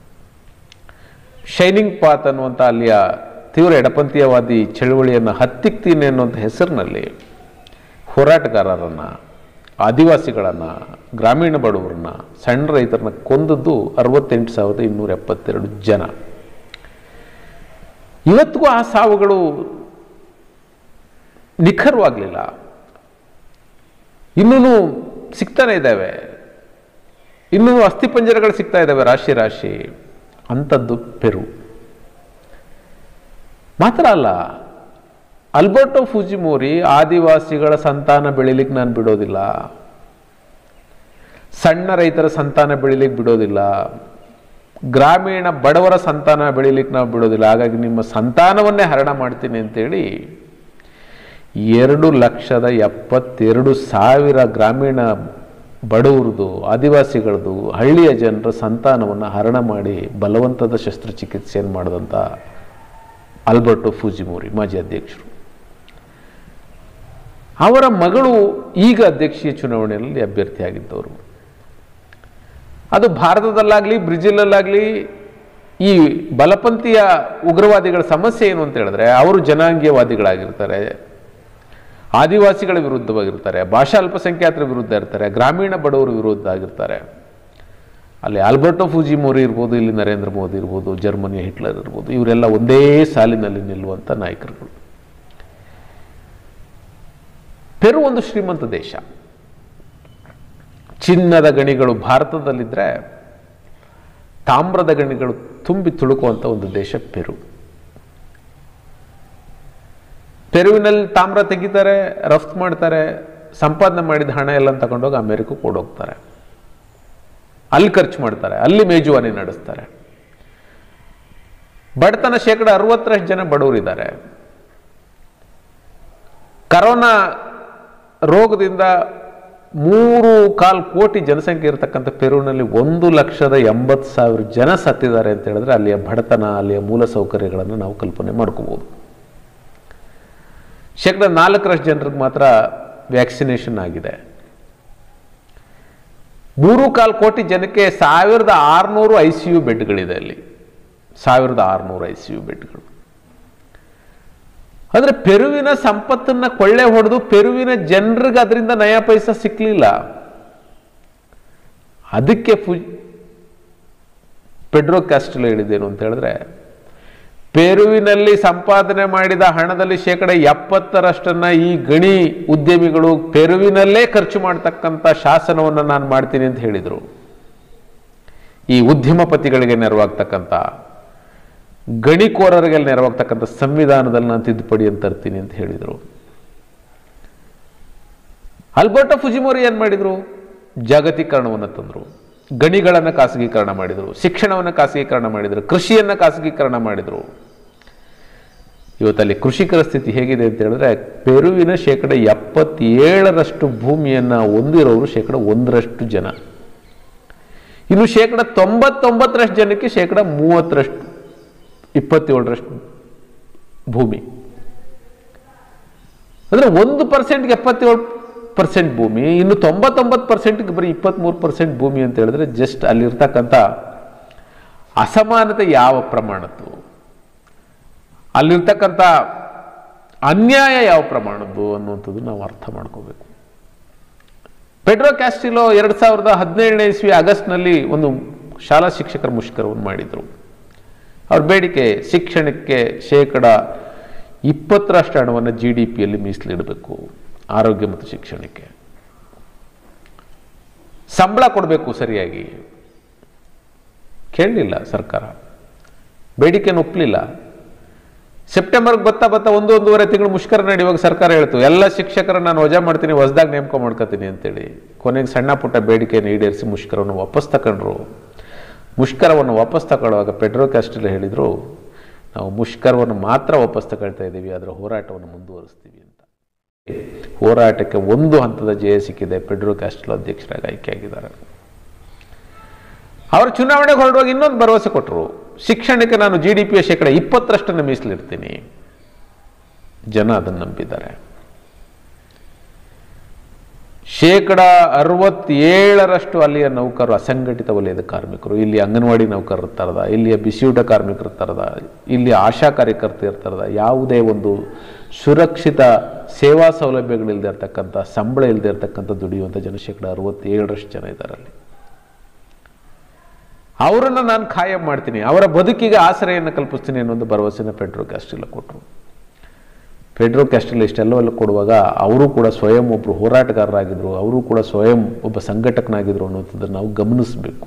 ಶೈನಿಂಗ್ ಪಾತ್ ಅನ್ನುವಂಥ ಅಲ್ಲಿಯ ತೀವ್ರ ಎಡಪಂಥೀಯವಾದಿ ಚಳುವಳಿಯನ್ನು ಹತ್ತಿಕ್ತೀನಿ ಅನ್ನುವಂಥ ಹೆಸರಿನಲ್ಲಿ ಹೋರಾಟಗಾರರನ್ನು ಆದಿವಾಸಿಗಳನ್ನು ಗ್ರಾಮೀಣ ಬಡವರನ್ನ ಸಣ್ಣ ರೈತರನ್ನ ಕೊಂದದ್ದು ಅರವತ್ತೆಂಟು ಸಾವಿರದ ಇನ್ನೂರ ಎಪ್ಪತ್ತೆರಡು ಜನ ಇವತ್ತಿಗೂ ಆ ಸಾವುಗಳು ನಿಖರವಾಗಲಿಲ್ಲ ಇನ್ನೂ ಸಿಗ್ತಾನೆ ಇದ್ದಾವೆ ಇನ್ನೂ ಅಸ್ಥಿಪಂಜರಗಳು ಸಿಗ್ತಾ ಇದ್ದಾವೆ ರಾಶಿ ರಾಶಿ ಅಂಥದ್ದು ಪೆರು ಮಾತ್ರ ಅಲ್ಲ ಅಲ್ಬರ್ಟೋ ಫುಜಿಮೋರಿ ಆದಿವಾಸಿಗಳ ಸಂತಾನ ಬೆಳಿಲಿಕ್ಕೆ ನಾನು ಬಿಡೋದಿಲ್ಲ ಸಣ್ಣ ರೈತರ ಸಂತಾನ ಬೆಳಿಲಿಕ್ಕೆ ಬಿಡೋದಿಲ್ಲ ಗ್ರಾಮೀಣ ಬಡವರ ಸಂತಾನ ಬೆಳಿಲಿಕ್ಕೆ ನಾವು ಬಿಡೋದಿಲ್ಲ ಹಾಗಾಗಿ ನಿಮ್ಮ ಸಂತಾನವನ್ನೇ ಹರಣ ಮಾಡ್ತೀನಿ ಅಂತೇಳಿ ಎರಡು ಲಕ್ಷದ ಎಪ್ಪತ್ತೆರಡು ಸಾವಿರ ಗ್ರಾಮೀಣ ಬಡವರದು ಆದಿವಾಸಿಗಳದು ಹಳ್ಳಿಯ ಜನರ ಸಂತಾನವನ್ನು ಹರಣ ಮಾಡಿ ಬಲವಂತದ ಶಸ್ತ್ರಚಿಕಿತ್ಸೆಯನ್ನು ಮಾಡಿದಂಥ ಆಲ್ಬರ್ಟೋ ಫೂಜಿಮೋರಿ ಮಾಜಿ ಅಧ್ಯಕ್ಷರು ಅವರ ಮಗಳು ಈಗ ಅಧ್ಯಕ್ಷೀಯ ಚುನಾವಣೆಯಲ್ಲಿ ಅಭ್ಯರ್ಥಿಯಾಗಿದ್ದವರು ಅದು ಭಾರತದಲ್ಲಾಗಲಿ ಬ್ರೆಜಿಲಲ್ಲಾಗಲಿ ಈ ಬಲಪಂಥೀಯ ಉಗ್ರವಾದಿಗಳ ಸಮಸ್ಯೆ ಏನು ಅಂತ ಹೇಳಿದ್ರೆ ಅವರು ಜನಾಂಗೀಯವಾದಿಗಳಾಗಿರ್ತಾರೆ ಆದಿವಾಸಿಗಳ ವಿರುದ್ಧವಾಗಿರ್ತಾರೆ ಭಾಷಾ ಅಲ್ಪಸಂಖ್ಯಾತರ ವಿರುದ್ಧ ಇರ್ತಾರೆ ಗ್ರಾಮೀಣ ಬಡವರ ವಿರುದ್ಧ ಆಗಿರ್ತಾರೆ ಅಲ್ಲಿ ಆಲ್ಬರ್ಟೋ ಫೂಜಿ ಮೋರಿ ಇರ್ಬೋದು ಇಲ್ಲಿ ನರೇಂದ್ರ ಮೋದಿ ಇರ್ಬೋದು ಜರ್ಮನಿಯ ಹಿಟ್ಲರ್ ಇರ್ಬೋದು ಇವರೆಲ್ಲ ಒಂದೇ ಸಾಲಿನಲ್ಲಿ ನಿಲ್ಲುವಂಥ ನಾಯಕರುಗಳು ಪೆರು ಒಂದು ಶ್ರೀಮಂತ ದೇಶ ಚಿನ್ನದ ಗಣಿಗಳು ಭಾರತದಲ್ಲಿದ್ದರೆ ತಾಮ್ರದ ಗಣಿಗಳು ತುಂಬಿ ತುಳುಕುವಂಥ ಒಂದು ದೇಶ ಪೆರು ಪೆರುವಿನಲ್ಲಿ ತಾಮ್ರ ತೆಗಿತಾರೆ ರಫ್ತು ಮಾಡ್ತಾರೆ ಸಂಪಾದನೆ ಮಾಡಿದ ಹಣ ಎಲ್ಲ ತಗೊಂಡೋಗಿ ಅಮೆರಿಕಕ್ಕೆ ಕೊಡೋಗ್ತಾರೆ ಅಲ್ಲಿ ಖರ್ಚು ಮಾಡ್ತಾರೆ ಅಲ್ಲಿ ಮೇಜುವಾನಿ ನಡೆಸ್ತಾರೆ ಬಡತನ ಶೇಕಡ ಅರವತ್ತರಷ್ಟು ಜನ ಬಡವರಿದ್ದಾರೆ ಕರೋನಾ ರೋಗದಿಂದ ಮೂರು ಕಾಲು ಕೋಟಿ ಜನಸಂಖ್ಯೆ ಇರತಕ್ಕಂಥ ಪೆರುವಿನಲ್ಲಿ ಒಂದು ಲಕ್ಷದ ಎಂಬತ್ತು ಸಾವಿರ ಜನ ಸತ್ತಿದ್ದಾರೆ ಅಂತ ಹೇಳಿದ್ರೆ ಅಲ್ಲಿಯ ಬಡತನ ಅಲ್ಲಿಯ ಮೂಲ ಸೌಕರ್ಯಗಳನ್ನು ನಾವು ಕಲ್ಪನೆ ಮಾಡ್ಕೋಬೋದು ಶೇಕಡ ನಾಲ್ಕರಷ್ಟು ಜನರಿಗೆ ಮಾತ್ರ ವ್ಯಾಕ್ಸಿನೇಷನ್ ಆಗಿದೆ ಮೂರು ಕಾಲು ಕೋಟಿ ಜನಕ್ಕೆ ಸಾವಿರದ ಆರುನೂರು ಐ ಸಿ ಯು ಬೆಡ್ಗಳಿದೆ ಅಲ್ಲಿ ಸಾವಿರದ ಆರುನೂರು ಐ ಸಿ ಯು ಬೆಡ್ಗಳು ಅಂದರೆ ಪೆರುವಿನ ಸಂಪತ್ತನ್ನ ಕೊಳ್ಳೆ ಹೊಡೆದು ಪೆರುವಿನ ಜನರಿಗೆ ಅದರಿಂದ ನಯಾ ಪೈಸಾ ಸಿಕ್ಕಲಿಲ್ಲ ಅದಕ್ಕೆ ಫು ಪೆಡ್ರೋ ಕ್ಯಾಸ್ಟಲ್ ಹೇಳಿದ್ದೇನು ಅಂತ ಹೇಳಿದ್ರೆ ಪೆರುವಿನಲ್ಲಿ ಸಂಪಾದನೆ ಮಾಡಿದ ಹಣದಲ್ಲಿ ಶೇಕಡ ಎಪ್ಪತ್ತರಷ್ಟನ್ನ ಈ ಗಣಿ ಉದ್ಯಮಿಗಳು ಪೆರುವಿನಲ್ಲೇ ಖರ್ಚು ಮಾಡ್ತಕ್ಕಂಥ ಶಾಸನವನ್ನು ನಾನು ಮಾಡ್ತೀನಿ ಅಂತ ಹೇಳಿದರು ಈ ಉದ್ಯಮಪತಿಗಳಿಗೆ ನೆರವಾಗ್ತಕ್ಕಂಥ ಗಣಿಕೋರರಿಗೆ ನೆರವಾಗ್ತಕ್ಕಂಥ ಸಂವಿಧಾನದಲ್ಲಿ ನಾನು ತಿದ್ದುಪಡಿ ಅಂತ ತರ್ತೀನಿ ಅಂತ ಹೇಳಿದರು ಅಲ್ಬರ್ಟೋ ಫುಜಿಮೋರಿ ಏನು ಮಾಡಿದರು ಜಾಗತೀಕರಣವನ್ನು ತಂದರು ಗಣಿಗಳನ್ನು ಖಾಸಗೀಕರಣ ಮಾಡಿದರು ಶಿಕ್ಷಣವನ್ನು ಖಾಸಗೀಕರಣ ಮಾಡಿದರು ಕೃಷಿಯನ್ನು ಖಾಸಗೀಕರಣ ಮಾಡಿದರು ಇವತ್ತಲ್ಲಿ ಕೃಷಿಕರ ಸ್ಥಿತಿ ಹೇಗಿದೆ ಅಂತ ಹೇಳಿದ್ರೆ ಪೆರುವಿನ ಶೇಕಡ ಎಪ್ಪತ್ತೇಳರಷ್ಟು ಭೂಮಿಯನ್ನು ಹೊಂದಿರೋರು ಶೇಕಡ ಒಂದರಷ್ಟು ಜನ ಇನ್ನು ಶೇಕಡ ತೊಂಬತ್ತೊಂಬತ್ತರಷ್ಟು ಜನಕ್ಕೆ ಶೇಕಡ ಮೂವತ್ತರಷ್ಟು ಇಪ್ಪತ್ತೇಳರಷ್ಟು ಭೂಮಿ ಅಂದರೆ ಒಂದು ಪರ್ಸೆಂಟ್ಗೆ ಎಪ್ಪತ್ತೇಳು ಪರ್ಸೆಂಟ್ ಭೂಮಿ ಇನ್ನು ತೊಂಬತ್ತೊಂಬತ್ತು ಪರ್ಸೆಂಟ್ಗೆ ಬರೀ ಇಪ್ಪತ್ತ್ಮೂರು ಪರ್ಸೆಂಟ್ ಭೂಮಿ ಅಂತ ಹೇಳಿದ್ರೆ ಜಸ್ಟ್ ಅಲ್ಲಿರ್ತಕ್ಕಂಥ ಅಸಮಾನತೆ ಯಾವ ಪ್ರಮಾಣದ್ದು ಅಲ್ಲಿರ್ತಕ್ಕಂಥ ಅನ್ಯಾಯ ಯಾವ ಪ್ರಮಾಣದ್ದು ಅನ್ನುವಂಥದ್ದು ನಾವು ಅರ್ಥ ಮಾಡ್ಕೋಬೇಕು ಪೆಡ್ರೋ ಕ್ಯಾಸ್ಟಿಲೋ ಎರಡು ಸಾವಿರದ ಹದಿನೇಳನೇ ಇಸ್ವಿ ಆಗಸ್ಟ್ನಲ್ಲಿ ಒಂದು ಶಾಲಾ ಶಿಕ್ಷಕರ ಮುಷ್ಕರವನ್ನು ಮಾಡಿದರು ಅವ್ರ ಬೇಡಿಕೆ ಶಿಕ್ಷಣಕ್ಕೆ ಶೇಕಡ ಇಪ್ಪತ್ತರಷ್ಟು ಹಣವನ್ನು ಜಿ ಡಿ ಪಿಯಲ್ಲಿ ಮೀಸಲಿಡಬೇಕು ಆರೋಗ್ಯ ಮತ್ತು ಶಿಕ್ಷಣಕ್ಕೆ ಸಂಬಳ ಕೊಡಬೇಕು ಸರಿಯಾಗಿ ಕೇಳಲಿಲ್ಲ ಸರ್ಕಾರ ಬೇಡಿಕೆಯನ್ನು ಒಪ್ಪಲಿಲ್ಲ ಸೆಪ್ಟೆಂಬರ್ಗೆ ಬತ್ತಾ ಬತ್ತಾ ಒಂದು ಒಂದೂವರೆ ತಿಂಗಳು ಮುಷ್ಕರ ನಡೆಯುವಾಗ ಸರ್ಕಾರ ಹೇಳ್ತು ಎಲ್ಲ ಶಿಕ್ಷಕರನ್ನ ನಾನು ವಜಾ ಮಾಡ್ತೀನಿ ಹೊಸದಾಗಿ ನೇಮಕ ಮಾಡ್ಕೋತೀನಿ ಅಂತೇಳಿ ಕೊನೆಗೆ ಸಣ್ಣ ಪುಟ್ಟ ಬೇಡಿಕೆಯನ್ನು ಈಡೇರಿಸಿ ಮುಷ್ಕರವನ್ನು ವಾಪಸ್ ತಗೊಂಡ್ರು ಮುಷ್ಕರವನ್ನು ವಾಪಸ್ ತಗೊಳ್ಳುವಾಗ ಪೆಡ್ರೋ ಕ್ಯಾಸ್ಟಿಲ್ ಹೇಳಿದರು ನಾವು ಮುಷ್ಕರವನ್ನು ಮಾತ್ರ ವಾಪಸ್ ತಗೊಳ್ತಾ ಇದ್ದೀವಿ ಅದರ ಹೋರಾಟವನ್ನು ಮುಂದುವರಿಸ್ತೀವಿ ಅಂತ ಹೋರಾಟಕ್ಕೆ ಒಂದು ಹಂತದ ಜಯ ಸಿಕ್ಕಿದೆ ಪೆಡ್ರೋ ಕ್ಯಾಸ್ಟಿಲ್ ಅಧ್ಯಕ್ಷರಾಗಿ ಆಯ್ಕೆಯಾಗಿದ್ದಾರೆ ಅವರು ಚುನಾವಣೆಗೆ ಹೊರಡುವಾಗ ಇನ್ನೊಂದು ಭರವಸೆ ಕೊಟ್ಟರು ಶಿಕ್ಷಣಕ್ಕೆ ನಾನು ಜಿ ಡಿ ಪಿಯ ಶೇಕಡ ಇಪ್ಪತ್ತರಷ್ಟನ್ನು ಮೀಸಲಿಡ್ತೀನಿ ಜನ ಅದನ್ನು ನಂಬಿದ್ದಾರೆ ಶೇಕಡ ಅರವತ್ತೇಳರಷ್ಟು ಅಲ್ಲಿಯ ನೌಕರರು ಅಸಂಘಟಿತ ವಲಯದ ಕಾರ್ಮಿಕರು ಇಲ್ಲಿ ಅಂಗನವಾಡಿ ನೌಕರರು ಇರ್ತಾರದ ಇಲ್ಲಿಯ ಬಿಸಿಯೂಟ ಕಾರ್ಮಿಕರು ಇರ್ತಾರದ ಇಲ್ಲಿ ಆಶಾ ಕಾರ್ಯಕರ್ತರು ಇರ್ತಾರದ ಯಾವುದೇ ಒಂದು ಸುರಕ್ಷಿತ ಸೇವಾ ಸೌಲಭ್ಯಗಳಿಲ್ಲದೆ ಇರ್ತಕ್ಕಂಥ ಸಂಬಳ ಇಲ್ಲದೆ ಇರ್ತಕ್ಕಂಥ ದುಡಿಯುವಂಥ ಜನ ಶೇಕಡ ಅರವತ್ತೇಳರಷ್ಟು ಜನ ಇದ್ದಾರೆ ಅಲ್ಲಿ ಅವರನ್ನು ನಾನು ಖಾಯಂ ಮಾಡ್ತೀನಿ ಅವರ ಬದುಕಿಗೆ ಆಶ್ರಯನ್ನು ಕಲ್ಪಿಸ್ತೀನಿ ಅನ್ನೋ ಒಂದು ಭರವಸೆನ ಪೆಡ್ರೋ ಕ್ಯಾಸ್ಟಿಲ್ಲ ಕೊಟ್ಟರು ಫೆಡ್ರೋ ಕ್ಯಾಸ್ಟಿಲ್ ಇಷ್ಟೆಲ್ಲವೆಲ್ಲ ಕೊಡುವಾಗ ಅವರು ಕೂಡ ಸ್ವಯಂ ಒಬ್ಬರು ಹೋರಾಟಗಾರರಾಗಿದ್ದರು ಅವರು ಕೂಡ ಸ್ವಯಂ ಒಬ್ಬ ಸಂಘಟಕನಾಗಿದ್ದರು ಅನ್ನೋಂಥದ್ದನ್ನು ನಾವು ಗಮನಿಸಬೇಕು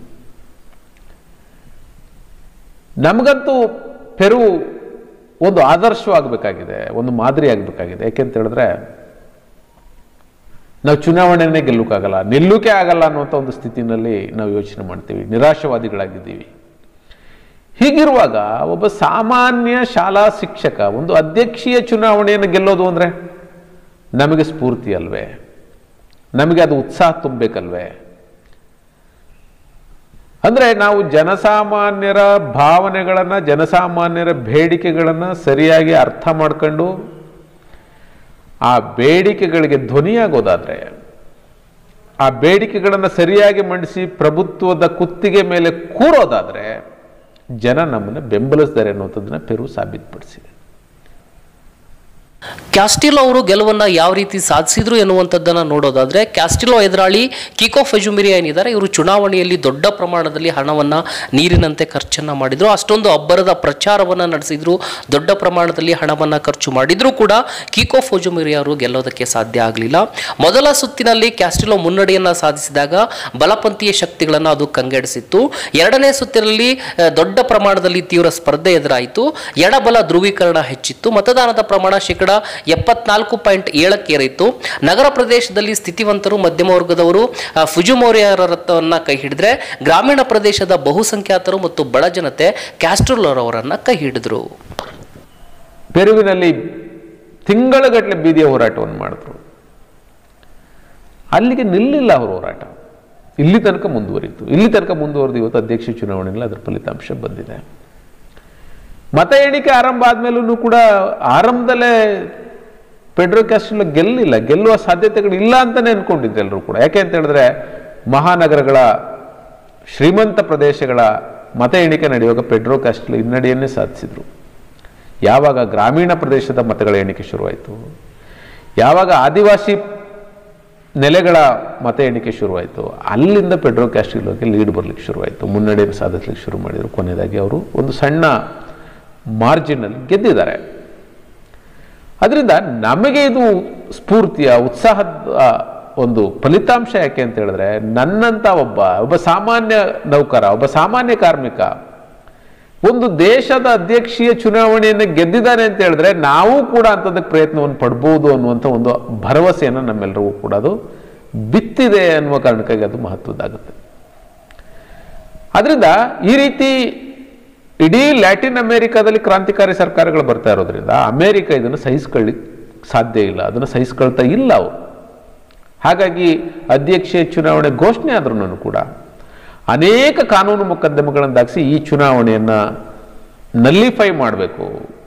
ನಮಗಂತೂ ಪೆರು ಒಂದು ಆದರ್ಶವಾಗಬೇಕಾಗಿದೆ ಒಂದು ಮಾದರಿ ಆಗಬೇಕಾಗಿದೆ ಯಾಕೆಂತ ಹೇಳಿದ್ರೆ ನಾವು ಚುನಾವಣೆನೇ ಗೆಲ್ಲೋಕ್ಕಾಗಲ್ಲ ನಿಲ್ಲೋಕೆ ಆಗಲ್ಲ ಅನ್ನುವಂಥ ಒಂದು ಸ್ಥಿತಿನಲ್ಲಿ ನಾವು ಯೋಚನೆ ಮಾಡ್ತೀವಿ ನಿರಾಶವಾದಿಗಳಾಗಿದ್ದೀವಿ ಹೀಗಿರುವಾಗ ಒಬ್ಬ ಸಾಮಾನ್ಯ ಶಾಲಾ ಶಿಕ್ಷಕ ಒಂದು ಅಧ್ಯಕ್ಷೀಯ ಚುನಾವಣೆಯನ್ನು ಗೆಲ್ಲೋದು ಅಂದರೆ ನಮಗೆ ಸ್ಫೂರ್ತಿ ಅಲ್ವೇ ನಮಗೆ ಅದು ಉತ್ಸಾಹ ತುಂಬಬೇಕಲ್ವೇ ಅಂದರೆ ನಾವು ಜನಸಾಮಾನ್ಯರ ಭಾವನೆಗಳನ್ನು ಜನಸಾಮಾನ್ಯರ ಬೇಡಿಕೆಗಳನ್ನು ಸರಿಯಾಗಿ ಅರ್ಥ ಮಾಡ್ಕೊಂಡು ಆ ಬೇಡಿಕೆಗಳಿಗೆ ಧ್ವನಿಯಾಗೋದಾದರೆ ಆ ಬೇಡಿಕೆಗಳನ್ನು ಸರಿಯಾಗಿ ಮಂಡಿಸಿ ಪ್ರಭುತ್ವದ ಕುತ್ತಿಗೆ ಮೇಲೆ ಕೂರೋದಾದರೆ ಜನ ನಮ್ಮನ್ನು ಬೆಂಬಲಿಸ್ತಾರೆ ಅನ್ನುವಂಥದ್ದನ್ನ ಪೆರು ಸಾಬೀತುಪಡಿಸಿದೆ ಕ್ಯಾಸ್ಟಿಲೋ ಅವರು ಗೆಲುವನ್ನ ಯಾವ ರೀತಿ ಸಾಧಿಸಿದ್ರು ಎನ್ನುವಂಥದ್ದನ್ನ ನೋಡೋದಾದ್ರೆ ಕ್ಯಾಸ್ಟಿಲೋ ಎದುರಾಳಿ ಕಿಕೋ ಫೆಜುಮಿರಿ ಏನಿದ್ದಾರೆ ಇವರು ಚುನಾವಣೆಯಲ್ಲಿ ದೊಡ್ಡ ಪ್ರಮಾಣದಲ್ಲಿ ಹಣವನ್ನ ನೀರಿನಂತೆ ಖರ್ಚನ್ನ ಮಾಡಿದ್ರು ಅಷ್ಟೊಂದು ಅಬ್ಬರದ ಪ್ರಚಾರವನ್ನ ನಡೆಸಿದ್ರು ದೊಡ್ಡ ಪ್ರಮಾಣದಲ್ಲಿ ಹಣವನ್ನ ಖರ್ಚು ಮಾಡಿದ್ರು ಕೂಡ ಕಿಕೋ ಫೆಜುಮಿರಿ ಅವರು ಗೆಲ್ಲೋದಕ್ಕೆ ಸಾಧ್ಯ ಆಗಲಿಲ್ಲ ಮೊದಲ ಸುತ್ತಿನಲ್ಲಿ ಕ್ಯಾಸ್ಟಿಲೋ ಮುನ್ನಡೆಯನ್ನ ಸಾಧಿಸಿದಾಗ ಬಲಪಂಥೀಯ ಶಕ್ತಿಗಳನ್ನ ಅದು ಕಂಗೆಡಿಸಿತ್ತು ಎರಡನೇ ಸುತ್ತಿನಲ್ಲಿ ಆ, ದೊಡ್ಡ ಪ್ರಮಾಣದಲ್ಲಿ ತೀವ್ರ ಸ್ಪರ್ಧೆ ಎದುರಾಯಿತು ಎಡಬಲ ಧ್ರುವೀಕರಣ ಹೆಚ್ಚಿತ್ತು ಮತದಾನದ ಪ್ರಮಾಣ ಶೇಕಡ ಎಪ್ಪತ್ನಾಲ್ಕು ಪಾಯಿಂಟ್ ಏಳಕ್ಕೇರಿತ್ತು ನಗರ ಪ್ರದೇಶದಲ್ಲಿ ಸ್ಥಿತಿವಂತರು ಮಧ್ಯಮ ವರ್ಗದವರು ಆ, ಫುಜುಮೋರಿಯರ ರಥವನ್ನ ಕೈ ಹಿಡಿದ್ರೆ ಗ್ರಾಮೀಣ ಪ್ರದೇಶದ ಬಹುಸಂಖ್ಯಾತರು ಮತ್ತು ಬಡ ಜನತೆ ಕ್ಯಾಸ್ಟ್ರೋಲರವರನ್ನ ಕೈ ಹಿಡಿದ್ರು ಪೆರುವಿನಲ್ಲಿ ತಿಂಗಳಗಟ್ಟಲೆ ಬೀದಿಯ ಹೋರಾಟವನ್ನು ಮಾಡಿದ್ರು ಅಲ್ಲಿಗೆ ನಿಲ್ಲಿಲ್ಲ ಅವರ ಹೋರಾಟ ಇಲ್ಲಿ ತನಕ ಮುಂದುವರಿತು ಇಲ್ಲಿ ತನಕ ಮುಂದುವರೆದು ಇವತ್ತು ಅಧ್ಯಕ್ಷ ಚುನಾವಣೆಯಲ್ಲಿ ಅದರ ಫಲಿತಾಂಶ ಬಂದಿದೆ ಮತ ಎಣಿಕೆ ಆರಂಭ ಆದ್ಮೇಲೂ ಕೂಡ ಆರಂಭದಲ್ಲೇ ಪೆಡ್ರೋ ಕ್ಯಾಸ್ಟಿಲೋ ಗೆಲ್ಲಿಲ್ಲ ಗೆಲ್ಲುವ ಸಾಧ್ಯತೆಗಳು ಇಲ್ಲ ಅಂತಾನೆ ಅನ್ಕೊಂಡಿದ್ರು ಎಲ್ಲರೂ ಕೂಡ ಯಾಕೆ ಅಂತ ಹೇಳಿದ್ರೆ ಮಹಾನಗರಗಳ ಶ್ರೀಮಂತ ಪ್ರದೇಶಗಳ ಮತ ಎಣಿಕೆ ನಡೆಯುವಾಗ ಪೆಡ್ರೋ ಕ್ಯಾಸ್ಟಿಲೋ ಹಿನ್ನಡೆಯನ್ನೇ ಸಾಧಿಸಿದ್ರು ಯಾವಾಗ ಗ್ರಾಮೀಣ ಪ್ರದೇಶದ ಮತಗಳ ಎಣಿಕೆ ಶುರುವಾಯಿತು ಯಾವಾಗ ಆದಿವಾಸಿ ನೆಲೆಗಳ ಮತ ಎಣಿಕೆ ಶುರುವಾಯಿತು ಅಲ್ಲಿಂದ ಪೆಡ್ರೋ ಕ್ಯಾಸ್ಟಿಲೋಗೆ ಲೀಡ್ ಬರಲಿಕ್ಕೆ ಶುರುವಾಯಿತು ಮುನ್ನಡೆಯನ್ನು ಸಾಧಿಸಲಿಕ್ಕೆ ಶುರು ಮಾಡಿದರು ಕೊನೆಯದಾಗಿ ಅವರು ಒಂದು ಸಣ್ಣ ಮಾರ್ಜಿನಲ್ಲಿ ಗೆದ್ದಿದ್ದಾರೆ ಅದರಿಂದ ನಮಗೆ ಇದು ಸ್ಫೂರ್ತಿಯ ಉತ್ಸಾಹದ ಒಂದು ಫಲಿತಾಂಶ ಯಾಕೆ ಅಂತ ಹೇಳಿದ್ರೆ ನನ್ನಂಥ ಒಬ್ಬ ಒಬ್ಬ ಸಾಮಾನ್ಯ ನೌಕರ ಒಬ್ಬ ಸಾಮಾನ್ಯ ಕಾರ್ಮಿಕ ಒಂದು ದೇಶದ ಅಧ್ಯಕ್ಷೀಯ ಚುನಾವಣೆಯನ್ನು ಗೆದ್ದಿದ್ದಾನೆ ಅಂತ ಹೇಳಿದ್ರೆ ನಾವು ಕೂಡ ಅಂಥದ್ದಕ್ಕೆ ಪ್ರಯತ್ನವನ್ನು ಪಡ್ಬೋದು ಅನ್ನುವಂಥ ಒಂದು ಭರವಸೆಯನ್ನು ನಮ್ಮೆಲ್ಲರಿಗೂ ಕೂಡ ಅದು ಬಿತ್ತಿದೆ ಅನ್ನುವ ಕಾರಣಕ್ಕಾಗಿ ಅದು ಮಹತ್ವದ್ದಾಗುತ್ತೆ ಅದರಿಂದ ಈ ರೀತಿ ಇಡೀ ಲ್ಯಾಟಿನ್ ಅಮೆರಿಕಾದಲ್ಲಿ ಕ್ರಾಂತಿಕಾರಿ ಸರ್ಕಾರಗಳು ಬರ್ತಾ ಇರೋದ್ರಿಂದ ಅಮೆರಿಕ ಇದನ್ನು ಸಹಿಸ್ಕೊಳ್ಳಿಕ್ಕೆ ಸಾಧ್ಯ ಇಲ್ಲ ಅದನ್ನು ಸಹಿಸ್ಕೊಳ್ತಾ ಇಲ್ಲ ಅವರು ಹಾಗಾಗಿ ಅಧ್ಯಕ್ಷೀಯ ಚುನಾವಣೆ ಘೋಷಣೆ ಆದ್ರೂ ಕೂಡ ಅನೇಕ ಕಾನೂನು ಮೊಕದ್ದಮೆಗಳನ್ನು ದಾಖಿಸಿ ಈ ಚುನಾವಣೆಯನ್ನು ನಲ್ಲಿಫೈ ಮಾಡಬೇಕು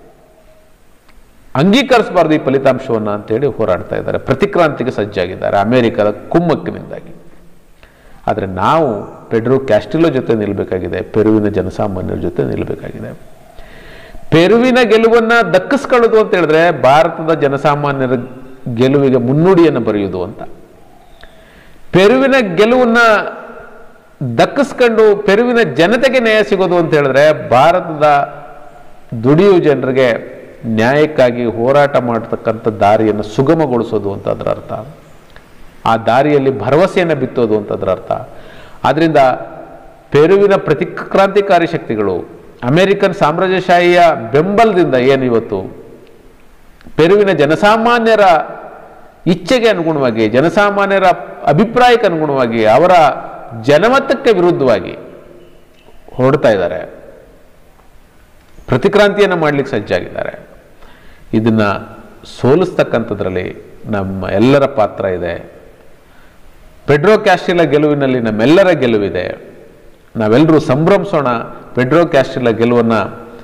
ಅಂಗೀಕರಿಸಬಾರ್ದು ಈ ಫಲಿತಾಂಶವನ್ನು ಅಂತೇಳಿ ಹೋರಾಡ್ತಾ ಇದ್ದಾರೆ ಪ್ರತಿಕ್ರಾಂತಿಗೆ ಸಜ್ಜಾಗಿದ್ದಾರೆ ಅಮೆರಿಕದ ಕುಮ್ಮಕ್ಕಿನಿಂದಾಗಿ ಆದರೆ ನಾವು ಪೆಡ್ರೋ ಕ್ಯಾಸ್ಟಿಲೋ ಜೊತೆ ನಿಲ್ಲಬೇಕಾಗಿದೆ ಪೆರುವಿನ ಜನಸಾಮಾನ್ಯರ ಜೊತೆ ನಿಲ್ಲಬೇಕಾಗಿದೆ ಪೆರುವಿನ ಗೆಲುವನ್ನು ದಕ್ಕಿಸ್ಕೊಳ್ಳೋದು ಅಂತ ಹೇಳಿದ್ರೆ ಭಾರತದ ಜನಸಾಮಾನ್ಯರ ಗೆಲುವಿಗೆ ಮುನ್ನುಡಿಯನ್ನು ಬರೆಯುವುದು ಅಂತ ಪೆರುವಿನ ಗೆಲುವನ್ನ ದಕ್ಕಿಸ್ಕೊಂಡು ಪೆರುವಿನ ಜನತೆಗೆ ನ್ಯಾಯ ಸಿಗೋದು ಅಂತ ಹೇಳಿದ್ರೆ ಭಾರತದ ದುಡಿಯುವ ಜನರಿಗೆ ನ್ಯಾಯಕ್ಕಾಗಿ ಹೋರಾಟ ಮಾಡತಕ್ಕಂಥ ದಾರಿಯನ್ನು ಸುಗಮಗೊಳಿಸೋದು ಅಂತ ಅದರ ಅರ್ಥ ಆ ದಾರಿಯಲ್ಲಿ ಭರವಸೆಯನ್ನು ಬಿತ್ತೋದು ಅಂತ ಅದರ ಅರ್ಥ ಆದ್ದರಿಂದ ಪೆರುವಿನ ಪ್ರತಿಕ್ರಾಂತಿಕಾರಿ ಶಕ್ತಿಗಳು ಅಮೆರಿಕನ್ ಸಾಮ್ರಾಜ್ಯಶಾಹಿಯ ಬೆಂಬಲದಿಂದ ಏನು ಇವತ್ತು ಪೆರುವಿನ ಜನಸಾಮಾನ್ಯರ ಇಚ್ಛೆಗೆ ಅನುಗುಣವಾಗಿ ಜನಸಾಮಾನ್ಯರ ಅಭಿಪ್ರಾಯಕ್ಕೆ ಅನುಗುಣವಾಗಿ ಅವರ ಜನಮತಕ್ಕೆ ವಿರುದ್ಧವಾಗಿ ಹೊರಡ್ತಾ ಇದ್ದಾರೆ ಪ್ರತಿಕ್ರಾಂತಿಯನ್ನು ಮಾಡಲಿಕ್ಕೆ ಸಜ್ಜಾಗಿದ್ದಾರೆ ಇದನ್ನ ಸೋಲಿಸ್ತಕ್ಕಂಥದ್ರಲ್ಲಿ ನಮ್ಮ ಎಲ್ಲರ ಪಾತ್ರ ಇದೆ ಪೆಡ್ರೋ ಕ್ಯಾಸ್ಟಿಲ ಗೆಲುವಿನಲ್ಲಿ ನಮ್ಮೆಲ್ಲರ ಗೆಲುವಿದೆ ನಾವೆಲ್ಲರೂ ಸಂಭ್ರಮಿಸೋಣ ಪೆಡ್ರೋ ಕ್ಯಾಸ್ಟಿಲ ಗೆಲುವನ್ನು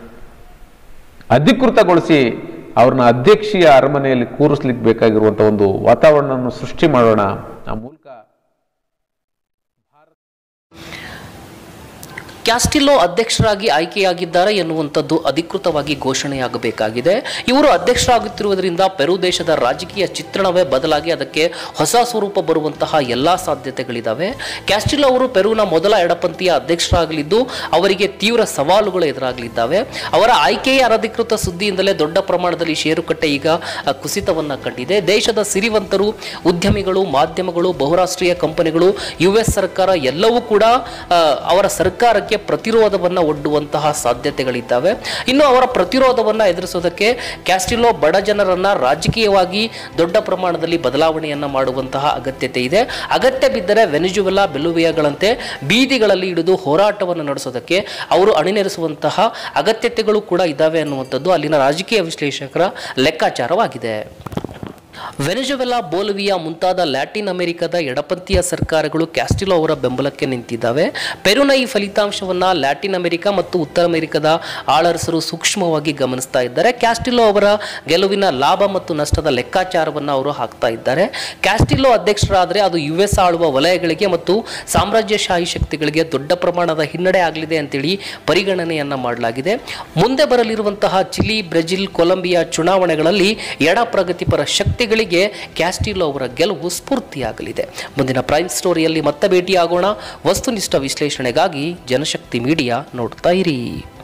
ಅಧಿಕೃತಗೊಳಿಸಿ ಅವ್ರನ್ನ ಅಧ್ಯಕ್ಷೀಯ ಅರಮನೆಯಲ್ಲಿ ಕೂರಿಸ್ಲಿಕ್ಕೆ ಬೇಕಾಗಿರುವಂಥ ಒಂದು ವಾತಾವರಣವನ್ನು ಸೃಷ್ಟಿ ಮಾಡೋಣ ಆ ಮೂಲಕ ಕ್ಯಾಸ್ಟಿಲ್ಲೋ ಅಧ್ಯಕ್ಷರಾಗಿ ಆಯ್ಕೆಯಾಗಿದ್ದಾರೆ ಎನ್ನುವಂಥದ್ದು ಅಧಿಕೃತವಾಗಿ ಘೋಷಣೆಯಾಗಬೇಕಾಗಿದೆ ಇವರು ಅಧ್ಯಕ್ಷರಾಗುತ್ತಿರುವುದರಿಂದ ಪೆರು ದೇಶದ ರಾಜಕೀಯ ಚಿತ್ರಣವೇ ಬದಲಾಗಿ ಅದಕ್ಕೆ ಹೊಸ ಸ್ವರೂಪ ಬರುವಂತಹ ಎಲ್ಲಾ ಸಾಧ್ಯತೆಗಳಿದ್ದಾವೆ ಕ್ಯಾಸ್ಟಿಲ್ಲೋ ಅವರು ಪೆರುವಿನ ಮೊದಲ ಎಡಪಂಥೀಯ ಅಧ್ಯಕ್ಷರಾಗಲಿದ್ದು ಅವರಿಗೆ ತೀವ್ರ ಸವಾಲುಗಳು ಎದುರಾಗಲಿದ್ದಾವೆ ಅವರ ಆಯ್ಕೆಯ ಅನಧಿಕೃತ ಸುದ್ದಿಯಿಂದಲೇ ದೊಡ್ಡ ಪ್ರಮಾಣದಲ್ಲಿ ಷೇರುಕಟ್ಟೆ ಈಗ ಅ, ಕುಸಿತವನ್ನ ಕಂಡಿದೆ ದೇಶದ ಸಿರಿವಂತರು ಉದ್ಯಮಿಗಳು ಮಾಧ್ಯಮಗಳು ಬಹುರಾಷ್ಟ್ರೀಯ ಕಂಪನಿಗಳು ಯು ಎಸ್ ಸರ್ಕಾರ ಎಲ್ಲವೂ ಕೂಡ ಆ, ಅವರ ಸರ್ಕಾರಕ್ಕೆ ಪ್ರತಿರೋಧವನ್ನ ಒಡ್ಡುವಂತಹ ಸಾಧ್ಯತೆಗಳಿದ್ದಾವೆ ಇನ್ನು ಅವರ ಪ್ರತಿರೋಧವನ್ನ ಎದುರಿಸೋದಕ್ಕೆ ಕ್ಯಾಸ್ಟಿಲ್ಲೋ ಬಡ ಜನರನ್ನ ರಾಜಕೀಯವಾಗಿ ದೊಡ್ಡ ಪ್ರಮಾಣದಲ್ಲಿ ಬದಲಾವಣೆಯನ್ನ ಮಾಡುವಂತಹ ಅಗತ್ಯತೆ ಇದೆ ಅಗತ್ಯ ಬಿದ್ದರೆ ವೆನಿಜುವೆಲಾ ಬೆಲುವಿಯಾಗಳಂತೆ ಬೀದಿಗಳಲ್ಲಿ ಹಿಡಿದು ಹೋರಾಟವನ್ನು ನಡೆಸೋದಕ್ಕೆ ಅವರು ಅಣಿನೆರೆಸುವಂತಹ ಅಗತ್ಯತೆಗಳು ಕೂಡ ಇದ್ದಾವೆ ಅನ್ನುವಂಥದ್ದು ಅಲ್ಲಿನ ರಾಜಕೀಯ ವಿಶ್ಲೇಷಕರ ಲೆಕ್ಕಾಚಾರವಾಗಿದೆ ವೆನೆಜುವೆಲಾ ಬೋಲ್ವಿಯಾ ಮುಂತಾದ ಲ್ಯಾಟಿನ್ ಅಮೆರಿಕದ ಎಡಪಂಥೀಯ ಸರ್ಕಾರಗಳು ಕ್ಯಾಸ್ಟಿಲೋ ಅವರ ಬೆಂಬಲಕ್ಕೆ ನಿಂತಿದ್ದಾವೆ ಪೆರುನ ಈ ಫಲಿತಾಂಶವನ್ನ ಲ್ಯಾಟಿನ್ ಅಮೆರಿಕ ಮತ್ತು ಉತ್ತರ ಅಮೆರಿಕದ ಆಳರಸರು ಸೂಕ್ಷ್ಮವಾಗಿ ಗಮನಿಸ್ತಾ ಇದ್ದಾರೆ ಕ್ಯಾಸ್ಟಿಲೋ ಅವರ ಗೆಲುವಿನ ಲಾಭ ಮತ್ತು ನಷ್ಟದ ಲೆಕ್ಕಾಚಾರವನ್ನು ಅವರು ಹಾಕ್ತಾ ಇದ್ದಾರೆ ಕ್ಯಾಸ್ಟಿಲೋ ಅಧ್ಯಕ್ಷರಾದರೆ ಅದು ಯು ಎಸ್ ಆಳುವ ವಲಯಗಳಿಗೆ ಮತ್ತು ಸಾಮ್ರಾಜ್ಯಶಾಹಿ ಶಕ್ತಿಗಳಿಗೆ ದೊಡ್ಡ ಪ್ರಮಾಣದ ಹಿನ್ನಡೆ ಆಗಲಿದೆ ಅಂತೇಳಿ ಪರಿಗಣನೆಯನ್ನ ಮಾಡಲಾಗಿದೆ ಮುಂದೆ ಬರಲಿರುವಂತಹ ಚಿಲಿ ಬ್ರೆಜಿಲ್ ಕೊಲಂಬಿಯಾ ಚುನಾವಣೆಗಳಲ್ಲಿ ಎಡ ಪ್ರಗತಿಪರ ಶಕ್ತಿಗಳಿಗೆ ಕ್ಯಾಸ್ಟಿಲೋ ಅವರ ಗೆಲುವು ಸ್ಫೂರ್ತಿಯಾಗಲಿದೆ ಮುಂದಿನ ಪ್ರೈಮ್ ಸ್ಟೋರಿಯಲ್ಲಿ ಮತ್ತೆ ಭೇಟಿಯಾಗೋಣ ವಸ್ತುನಿಷ್ಠ ವಿಶ್ಲೇಷಣೆಗಾಗಿ ಜನಶಕ್ತಿ ಮೀಡಿಯಾ ನೋಡ್ತಾ ಇರಿ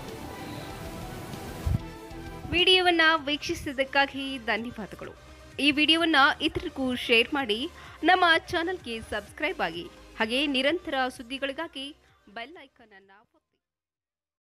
ವಿಡಿಯೋವನ್ನ ವೀಕ್ಷಿಸಿದ್ದಕ್ಕಾಗಿ ಧನ್ಯವಾದಗಳು ಈ ವಿಡಿಯೋವನ್ನ ಇತರರಿಗೂ ಶೇರ್ ಮಾಡಿ ನಮ್ಮ ಚಾನಲ್ಗೆ ಸಬ್ಸ್ಕ್ರೈಬ್ ಆಗಿ ಹಾಗೆ ನಿರಂತರ ಸುದ್ದಿಗಳಿಗಾಗಿ ಬೆಲ್ ಐಕಾನ್ ಅನ್ನ